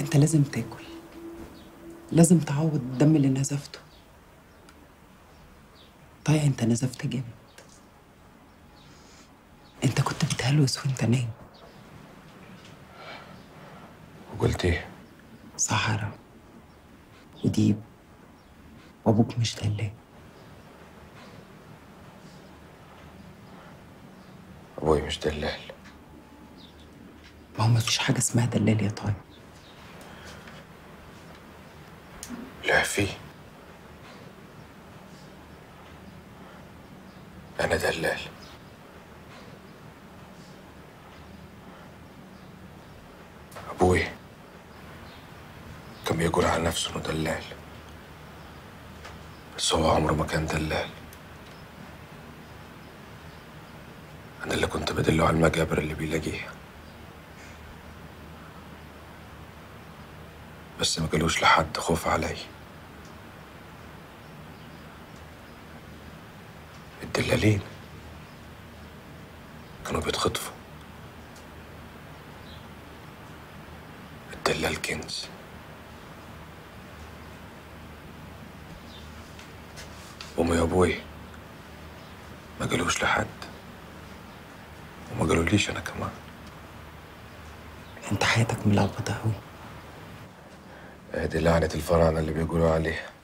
انت لازم تاكل لازم تعوض الدم اللي نزفته طيب انت نزفت جامد انت كنت بتهلوس وانت نايم وقلت ايه صحراء وديب وابوك مش دلال ابوي مش دلال ما هو مفيش حاجه اسمها دلال يا طيب لا في انا دلال ابوي كان بيقول عن نفسه انه دلال بس هو عمره ما كان دلال انا اللي كنت بدله على المجابر اللي بيلاقيها بس ما قالوش لحد خوف علي الدلالين كانوا بيتخطفوا الدلال كنز أمي يا أبوي ما قالوش لحد وما قالوليش أنا كمان انت حياتك ملخبطه قوي ادي لعنة الفراعنة اللي بيقولوا عليها